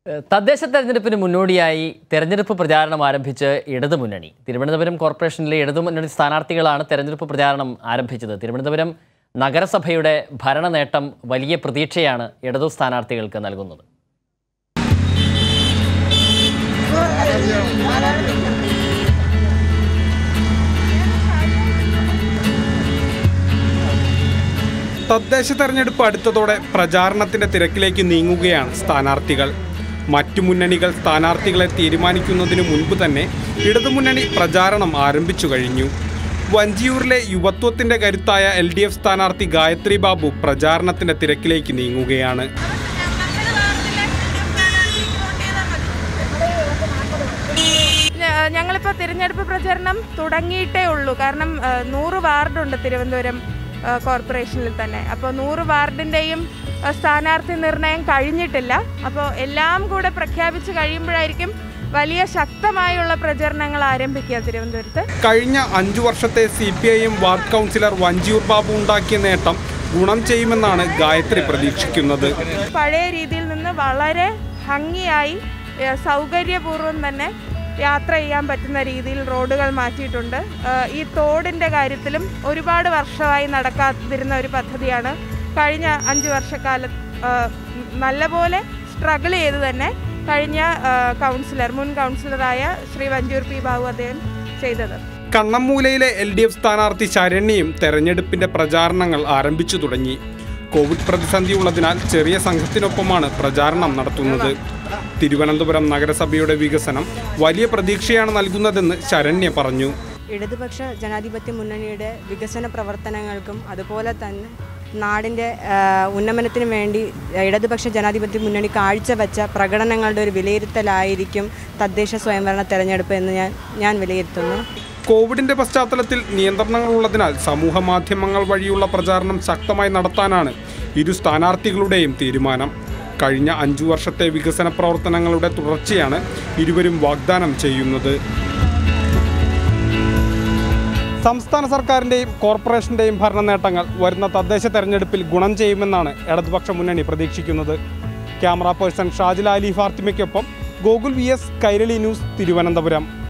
ഏഹ് തദ്ദേശ തെരഞ്ഞെടുപ്പിന് മുന്നോടിയായി തെരഞ്ഞെടുപ്പ് പ്രചാരണം ആരംഭിച്ച് ഇടതുമുന്നണി തിരുവനന്തപുരം കോർപ്പറേഷനിലെ ഇടതുമുന്നണി സ്ഥാനാർത്ഥികളാണ് തെരഞ്ഞെടുപ്പ് പ്രചാരണം ആരംഭിച്ചത് തിരുവനന്തപുരം നഗരസഭയുടെ ഭരണ നേട്ടം വലിയ പ്രതീക്ഷയാണ് ഇടതു സ്ഥാനാർത്ഥികൾക്ക് നൽകുന്നത് തദ്ദേശ തെരഞ്ഞെടുപ്പ് അടുത്തതോടെ പ്രചാരണത്തിന്റെ തിരക്കിലേക്ക് നീങ്ങുകയാണ് സ്ഥാനാർത്ഥികൾ മറ്റു മുന്നണികൾ സ്ഥാനാർത്ഥികളെ തീരുമാനിക്കുന്നതിന് മുൻപ് തന്നെ ഇടതുമുന്നണി പ്രചാരണം ആരംഭിച്ചു കഴിഞ്ഞു വഞ്ചിയൂരിലെ യുവത്വത്തിന്റെ കരുത്തായ എൽ ഡി എഫ് സ്ഥാനാർത്ഥി ഗായത്രി ബാബു പ്രചാരണത്തിന്റെ തിരക്കിലേക്ക് നീങ്ങുകയാണ് ഞ- ഞങ്ങളിപ്പോൾ തിരഞ്ഞെടുപ്പ് പ്രചരണം തുടങ്ങിയിട്ടേ ഉള്ളൂ കാരണം ആ, നൂറ് വാർഡുണ്ട് തിരുവനന്തപുരം ആ, കോർപ്പറേഷനിൽ തന്നെ അപ്പോൾ നൂറ് വാർഡിൻ്റെയും ആ, സ്ഥാനാർത്ഥി നിർണയം കഴിഞ്ഞിട്ടില്ല അപ്പോൾ എല്ലാം കൂടെ പ്രഖ്യാപിച്ച് കഴിയുമ്പോഴായിരിക്കും വലിയ ശക്തമായുള്ള പ്രചരണങ്ങൾ ആരംഭിക്കുക തിരുവനന്തപുരത്ത് കഴിഞ്ഞ അഞ്ചു വർഷത്തെ C P I M ward councillor Vanchiyoor Babu ഉണ്ടാക്കിയ നേട്ടം ഗുണം ചെയ്യുമെന്നാണ് ഗായത്രി പ്രതീക്ഷിക്കുന്നത് പഴയ രീതിയിൽ നിന്ന് വളരെ ഭംഗിയായി ഏ, സൗകര്യപൂർവ്വം തന്നെ യാത്ര ചെയ്യാൻ പറ്റുന്ന രീതിയിൽ റോഡുകൾ മാറ്റിയിട്ടുണ്ട് ഏ, ഈ തോടിൻ്റെ കാര്യത്തിലും ഒരുപാട് വർഷമായി നടക്കാതിരുന്ന ഒരു പദ്ധതിയാണ് കഴിഞ്ഞ അഞ്ച് വർഷക്കാലം ഏ, നല്ലപോലെ സ്ട്രഗിൾ ചെയ്ത് തന്നെ കഴിഞ്ഞ ഏ, കൗൺസിലർ മുൻ കൗൺസിലറായ ശ്രീ വഞ്ചൂർ പി ബാബു അദ്ദേഹം ചെയ്തത് കണ്ണമ്മൂലയിലെ എൽ ഡി എഫ് സ്ഥാനാർത്ഥി ശരണ്യയും തെരഞ്ഞെടുപ്പിന്റെ പ്രചാരണങ്ങൾ ആരംഭിച്ചു തുടങ്ങി കോവിഡ് പ്രതിസന്ധി ഉള്ളതിനാൽ ചെറിയ സംഘത്തിനൊപ്പമാണ് പ്രചാരണം നടത്തുന്നത് തിരുവനന്തപുരം നഗരസഭയുടെ വികസനം വലിയ പ്രതീക്ഷയാണ് നൽകുന്നതെന്ന് ശരണ്യ പറഞ്ഞു ഇടതുപക്ഷ ജനാധിപത്യ മുന്നണിയുടെ വികസന പ്രവർത്തനങ്ങൾക്കും അതുപോലെ തന്നെ നാടിൻ്റെ ആ, ഉന്നമനത്തിനും വേണ്ടി ഇടതുപക്ഷ ജനാധിപത്യ മുന്നണി കാഴ്ചവെച്ച പ്രകടനങ്ങളുടെ ഒരു വിലയിരുത്തലായിരിക്കും തദ്ദേശ സ്വയംഭരണ തെരഞ്ഞെടുപ്പ് എന്ന് ഞാൻ ഞാൻ വിലയിരുത്തുന്നു കോവിഡിന്റെ പശ്ചാത്തലത്തിൽ നിയന്ത്രണങ്ങൾ ഉള്ളതിനാൽ സമൂഹ മാധ്യമങ്ങൾ വഴിയുള്ള പ്രചാരണം ശക്തമായി നടത്താനാണ് ഇരു സ്ഥാനാർത്ഥികളുടെയും തീരുമാനം കഴിഞ്ഞ അഞ്ചു വർഷത്തെ വികസന പ്രവർത്തനങ്ങളുടെ തുടർച്ചയാണ് ഇരുവരും വാഗ്ദാനം ചെയ്യുന്നത് സംസ്ഥാന സർക്കാരിൻ്റെയും കോർപ്പറേഷൻ്റെയും ഭരണ നേട്ടങ്ങൾ വരുന്ന തദ്ദേശ തെരഞ്ഞെടുപ്പിൽ ഗുണം ചെയ്യുമെന്നാണ് ഇടതുപക്ഷ മുന്നണി പ്രതീക്ഷിക്കുന്നത് ക്യാമറ പേഴ്സൺ ഷാജില അലി ഫാത്തിമയ്ക്കൊപ്പം Gokul V S Kairali news Thiruvananthapuram